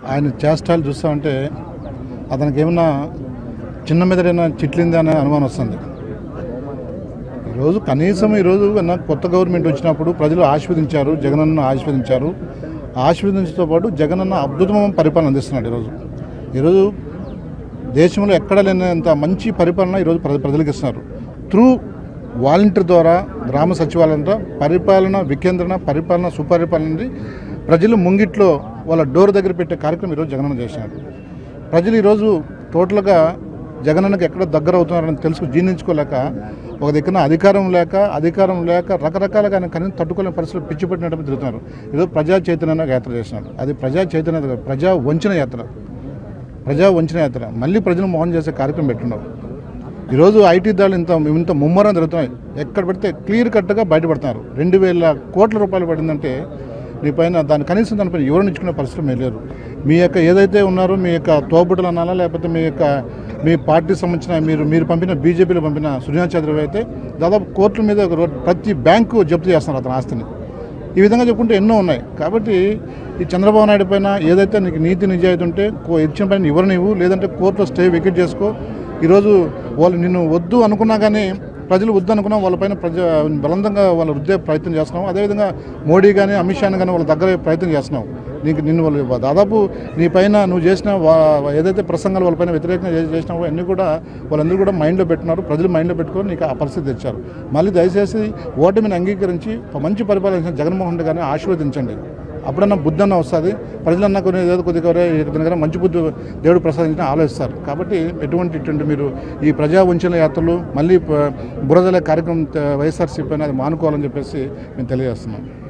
ఆయన చేష్టాలు చూస్తామంటే అతనికి ఏమన్నా చిన్న మెదడైనా చిట్లింది అనే అనుమానం వస్తుంది ఈరోజు కనీసం ఈరోజు కన్నా కొత్త గవర్నమెంట్ వచ్చినప్పుడు ప్రజలు ఆశీర్వదించారు జగనన్న ఆశీర్వదించారు ఆశీర్వదించడంతో పాటు జగనన్న అద్భుతమైన పరిపాలన అందిస్తున్నాడు ఈరోజు ఈరోజు దేశంలో ఎక్కడ లేనంత మంచి పరిపాలన ఈరోజు ప్ర- ప్రజలకు ఇస్తున్నారు త్రూ వాలంటీర్ ద్వారా గ్రామ సచివాలయం ద్వారా పరిపాలన వికేంద్రణ పరిపాలన సుపరిపాలన అనేది ప్రజలు ముంగిట్లో వాళ్ళ డోర్ దగ్గర పెట్టే కార్యక్రమం ఈరోజు జగనన్న చేసినారు ప్రజలు ఈరోజు టోటల్గా జగనన్నకి ఎక్కడ దగ్గర అవుతున్నారని తెలుసు జీర్ణించుకోలేక ఒక దిక్కున అధికారం లేక అధికారం లేక రకరకాలుగా ఆయన కనీసం తట్టుకోలేని పరిస్థితులు పిచ్చి పెట్టినట్టు తిరుగుతున్నారు ఈరోజు ప్రజా చైతన్య యాత్ర చేసినారు అది ప్రజా చైతన్య కాదు, ప్రజా వంచన యాత్ర ప్రజా వంచన యాత్ర మళ్ళీ ప్రజలు మోహన్ చేసే కార్యక్రమం పెట్టున్నారు ఈరోజు ఐటీ దాడులు ఇంత ఇంత ముమ్మరం జరుగుతున్నాయి ఎక్కడ పెడితే క్లియర్ కట్గా బయటపడుతున్నారు రెండు వేల కోట్ల రూపాయలు పడిందంటే నీ పైన దాని కనీసం దానిపైన వివరణ ఇచ్చుకునే పరిస్థితి మీరు లేరు మీ యొక్క ఏదైతే ఉన్నారో మీ యొక్క తోబుట్టులు అనాలా లేకపోతే మీ యొక్క మీ పార్టీ సంబంధించిన మీరు మీరు పంపిన బీజేపీలో పంపిన సుజనా చౌదరి అయితే దాదాపు కోట్ల మీద ఒక రో- ప్రతి బ్యాంకు జప్తు చేస్తున్నారు అతని ఆస్తిని ఈ విధంగా చెప్పుకుంటే ఎన్నో ఉన్నాయి కాబట్టి ఈ చంద్రబాబు నాయుడు పైన ఏదైతే నీకు నీతి నిజాయితీ ఉంటే కో- ఇచ్చిన పైన వివరణ ఇవ్వు లేదంటే కోర్టులో స్టే వికెట్ చేసుకో ఈరోజు వాళ్ళు నిన్ను వద్దు అనుకున్నా కానీ ప్రజలు వద్దు అనుకున్నా వాళ్ళపైన ప్రజ బలవంతంగా వాళ్ళు వృద్ధే ప్రయత్నం చేస్తున్నాం అదేవిధంగా మోడీ కానీ అమిత్ షాని కానీ వాళ్ళ దగ్గర ప్రయత్నం చేస్తున్నాం నీకు నిన్ను వాళ్ళు దాదాపు నీ పైన నువ్వు చేసిన వా- ఏదైతే ప్రసంగాలు వాళ్ళపైన వ్యతిరేకంగా చే- చేసినావో అన్నీ కూడా వాళ్ళందరూ కూడా మైండ్లో పెట్టున్నారు ప్రజలు మైండ్లో పెట్టుకొని నీకు ఆ పరిస్థితి తెచ్చారు మళ్ళీ దయచేసి ఓటమిని అంగీకరించి ఒక మంచి పరిపాలన జగన్మోహన్ రెడ్డి గారిని ఆశీర్వదించండి అప్పుడన్నా బుద్ధి అన్న వస్తుంది ప్రజలన్నా కొన్ని ఏదో కొద్దిగా ఒరే ఇతని దగ్గర మంచి బుద్ధి దేవుడు ప్రసాదించిన ఆలోచిస్తారు కాబట్టి ఎటువంటి ఇటువంటి మీరు ఈ ప్రజా వంచన యాత్రలు మళ్ళీ ప- బురదలే కార్యక్రమం త- వైఎస్ఆర్సీ పైన అది మానుకోవాలని చెప్పేసి మేము తెలియజేస్తున్నాం